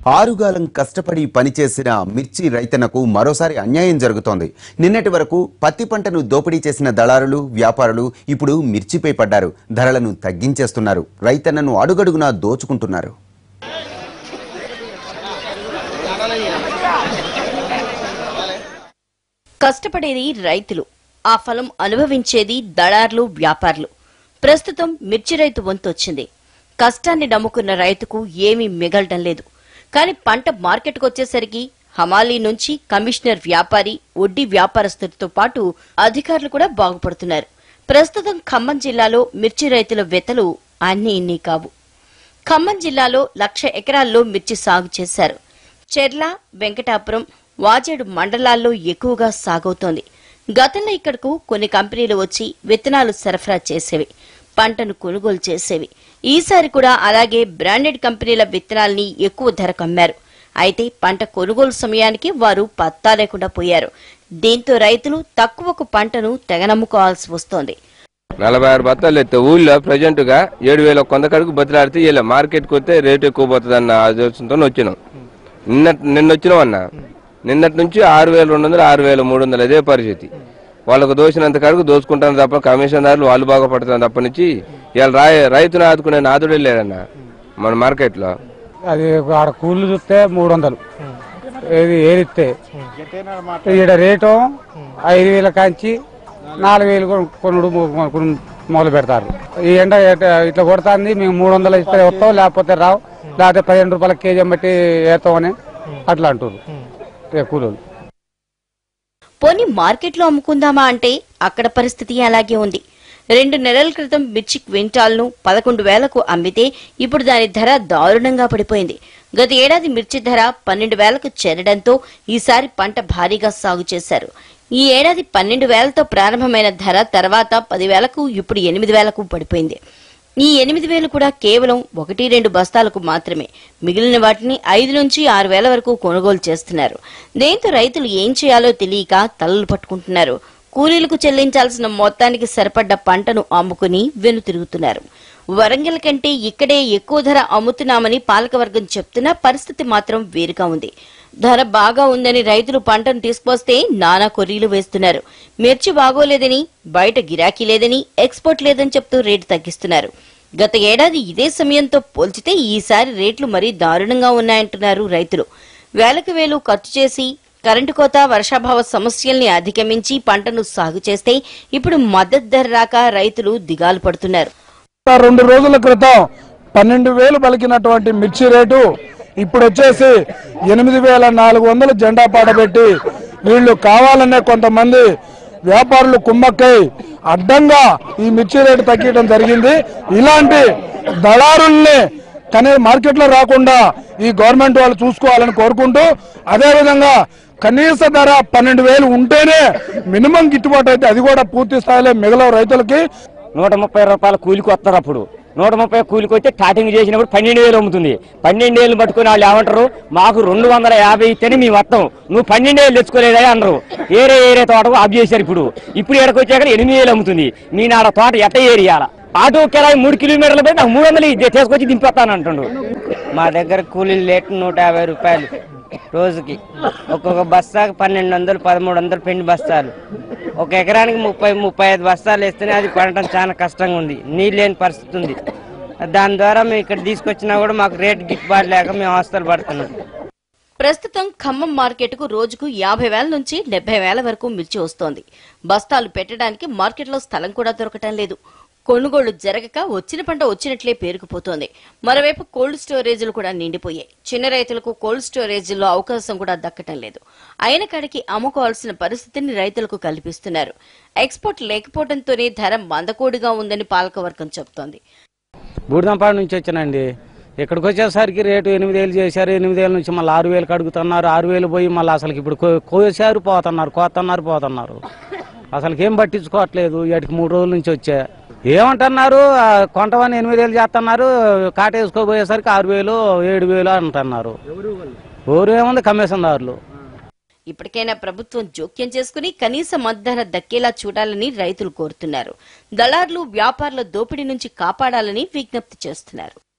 ఆరుగాలం కష్టపడి పనిచేసిన మిర్చి రైతన్నకు మరోసారి అన్యాయం జరుగుతోంది నిన్నటి వరకు పత్తి పంటను దోపిడీ చేసిన దళారులు వ్యాపారులు ఇప్పుడు మిర్చిపై పడ్డారు ధరలను తగ్గించేస్తున్నారు రైతన్నను అడుగడుగునా దోచుకుంటున్నారు కష్టపడేది రైతులు ఆ ఫలం అనుభవించేది దళార్లు వ్యాపారులు ప్రస్తుతం మిర్చి రైతు వంతొచ్చింది కష్టాన్ని నమ్ముకున్న రైతుకు ఏమీ మిగలడం లేదు కానీ పంట మార్కెట్కు వచ్చేసరికి హమాలీ నుంచి కమిషనర్ వ్యాపారి వడ్డీ వ్యాపారస్తులతో పాటు అధికారులు కూడా బాగుపడుతున్నారు ప్రస్తుతం ఖమ్మం జిల్లాలో మిర్చి రైతుల వెతలు అన్ని ఇన్ని కావు ఖమ్మం జిల్లాలో లక్ష ఎకరాల్లో మిర్చి సాగు చేశారు చెర్ల వెంకటాపురం వాజేడు మండలాల్లో ఎక్కువగా సాగవుతోంది గతంలో ఇక్కడకు కొన్ని కంపెనీలు వచ్చి విత్తనాలు సరఫరా చేసేవి పంటను కొనుగోలు చేసేవి ఈసారి కూడా అలాగే బ్రాండెడ్ కంపెనీల విత్తనాల్ని ఎక్కువ ధరకు అమ్మారు అయితే పంట కొనుగోలు సమయానికి వారు పత్తా లేకుండా పోయారు దీంతో రైతులు తక్కువకు పంటను తెగనమ్ముకోవాల్సి వస్తోంది నలభై ఆరు బత్తాలు ఎత్తే ఊళ్ళో ప్రజెంట్ గా ఏడు వేల కొంద కడుకు బతిలాడితే ఇలా మార్కెట్కి వస్తే రేటు ఎక్కువ పోతుంది అన్న ఆలోచనతో వచ్చినాం నిన్న నిన్న వచ్చినాం అన్న నిన్నటి నుంచి ఆరు వేల రెండు వందలు ఆరు వేల మూడు వందలు అదే పరిస్థితి వాళ్ళకు దోసినంత కడుకు దోచుకుంటాను తప్ప కమిషన్దారులు వాళ్ళు బాగా పడుతున్నారు తప్ప నుంచి ఇవాళ రాయ రైతును ఆదుకునే నాదుడే లేడన్న మన మార్కెట్లో అది ఆడ కూలీలు చూస్తే మూడు వందలు ఏది ఏరిస్తే ఈడ రేటు ఐదు వేల కాంచి నాలుగు వేలు కొను- కొనుడు మొ- కొను- మొదలు పెడతారు ఈ ఎండ ఎట- ఇట్లా కొడుతుంది మేము మూడు వందలు ఇస్తే వస్తాం లేకపోతే రావు లేకపోతే పదిహేను రూపాయల కేజీ బట్టి వేస్తామని అట్లా అంటారు ఏ కూలీలు పోనీ మార్కెట్లో అమ్ముకుందామా అంటే అక్కడ పరిస్థితి అలాగే ఉంది రెండు నెలల క్రితం మిర్చి క్వింటాల్ను పదకొండు వేలకు అమ్మితే ఇప్పుడు దాని ధర దారుణంగా పడిపోయింది గత ఏడాది మిర్చి ధర పన్నెండు వేలకు చేరడంతో ఈసారి పంట భారీగా సాగు చేశారు ఈ ఏడాది పన్నెండు వేలతో ప్రారంభమైన ధర తర్వాత పదివేలకు ఇప్పుడు ఎనిమిది వేలకు పడిపోయింది ఈ ఎనిమిది వేలు కూడా కేవలం ఒకటి రెండు బస్తాలకు మాత్రమే మిగిలిన వాటిని ఐదు నుంచి ఆరు వేల వరకు కొనుగోలు చేస్తున్నారు దీంతో రైతులు ఏం చేయాలో తెలియక తలలు పట్టుకుంటున్నారు కూలీలకు చెల్లించాల్సిన మొత్తానికి సరిపడ్డ పంటను అమ్ముకుని వెనుతిరుగుతున్నారు వరంగల్ కంటే ఇక్కడే ఎక్కువ ధర అమ్ముతున్నామని పాలకవర్గం చెప్తున్నా పరిస్థితి మాత్రం వేరుగా ఉంది ధర బాగా ఉందని రైతులు పంటను తీసుకొస్తే నానా కొర్రీలు వేస్తున్నారు మిర్చి బాగోలేదని బయట గిరాకీ లేదని ఎక్స్పోర్ట్ లేదని చెప్తూ రేటు తగ్గిస్తున్నారు గత ఏడాది ఇదే సమయంతో పోల్చితే ఈసారి రేట్లు మరీ దారుణంగా ఉన్నాయంటున్నారు రైతులు వేలకు వేలు ఖర్చు చేసి కరెంటు కోత వర్షాభావ సమస్యల్ని అధిగమించి పంటను సాగు చేస్తే ఇప్పుడు మద్దతు ధర రాక రైతులు దిగాలు పడుతున్నారు రెండు రోజుల క్రితం పన్నెండు వేలు పలికినటువంటి మిర్చి రేటు ఇప్పుడు వచ్చేసి ఎనిమిది వేల నాలుగు వందలు జెండా పాటబెట్టి వీళ్ళు కావాలనే కొంతమంది వ్యాపారులు కుమ్మక్కై అడ్డంగా ఈ మిర్చి రేటు తగ్గించడం జరిగింది ఇలాంటి దళారుల్ని కానీ మార్కెట్లో రాకుండా ఈ గవర్నమెంట్ వాళ్ళు చూసుకోవాలని కోరుకుంటూ అదేవిధంగా కనీస ధర పన్నెండు వేలు ఉంటేనే మినిమం గిట్టుబాటు అయితే అది కూడా పూర్తి స్థాయిలో మిగలవు రైతులకి నూట ముప్పై రూపాయల కూలికి వస్తారు అప్పుడు నూట ముప్పై కూలికి వచ్చి స్టార్టింగ్ చేసినప్పుడు పన్నెండు వేలు అమ్ముతుంది పన్నెండు వేలు పట్టుకుని వాళ్ళు ఏమంటారు మాకు రెండు వందల యాభై ఇస్తేనే మేము వస్తాం నువ్వు పన్నెండు వేలు తెచ్చుకోలేదా అన్నారు ఏరే ఏరే తోటకు ఆఫ్ చేశారు ఇప్పుడు ఇప్పుడు ఎక్కడికి వచ్చాక ఎనిమిది వేలు అమ్ముతుంది మీ నాడ తోట ఎట్ట ఏరియాల ఆటో కిరాయి మూడు కిలోమీటర్ల పోయి నాకు మూడు వందలు ఇద్దే, తీసుకొచ్చి దింపేస్తాను అంటుండు మా దగ్గర కూలీలు రేటు నూట యాభై రూపాయలు రోజుకి ఒక్కొక్క బస్తాకి పన్నెండు వందలు పదమూడు వందలు పిండి బస్తాలు ఒక ఎకరానికి ముప్పై ముప్పై ఐదు బస్తాలు వేస్తేనే అది కొనడం చాలా కష్టంగా ఉంది నీళ్ళు లేని పరిస్థితి ఉంది దాని ద్వారా మేము ఇక్కడ తీసుకొచ్చినా కూడా మాకు రేటు గిట్టుబాటు లేక మేము అవస్థలు పడుతున్నాం ప్రస్తుతం ఖమ్మం మార్కెట్కు రోజుకు యాభై వేల నుంచి డెబ్బై వేల వరకు మిర్చి వస్తోంది బస్తాలు పెట్టడానికి మార్కెట్లో స్థలం కూడా దొరకటం లేదు కొనుగోళ్లు జరగక వచ్చిన పంట వచ్చినట్లే పేరుకుపోతోంది మరోవైపు కోల్డ్ స్టోరేజీలు కూడా నిండిపోయాయి చిన్న రైతులకు కోల్డ్ స్టోరేజీల్లో అవకాశం కూడా దక్కటం లేదు అయిన కాడికి అమ్ముకోవాల్సిన పరిస్థితిని రైతులకు కల్పిస్తున్నారు ఎక్స్పోర్ట్ లేకపోవడంతోనే ధర మందకోడిగా ఉందని పాలకవర్గం చెబుతోంది బూడిదంపాడు నుంచి వచ్చానండి ఇక్కడికి వచ్చేసరికి రేటు ఎనిమిది వేలు చేశారు ఎనిమిది వేల నుంచి మళ్ళీ ఆరు వేలకు అడుగుతున్నారు ఆరు వేలు పోయి మళ్ళీ అసలు ఇప్పుడు కో- కోసారు పోతున్నారు కోతున్నారు పోతున్నారు అసలు ఏం పట్టించుకోవట్లేదు ఇక్కడికి మూడు రోజుల నుంచి వచ్చా ఏమంటున్నారు ఆ, కొంటవని ఎనిమిది వేలు చేస్తున్నారు కాటేసుకోబోయేసరికి ఆరు వేలు ఏడు వేలు అంటున్నారు ఊరు ఏముంది కమిషన్దారులు ఇప్పటికైనా ప్రభుత్వం జోక్యం చేసుకుని కనీస మద్దతు దక్కేలా చూడాలని రైతులు కోరుతున్నారు దళార్లు వ్యాపారుల దోపిడీ నుంచి కాపాడాలని విజ్ఞప్తి చేస్తున్నారు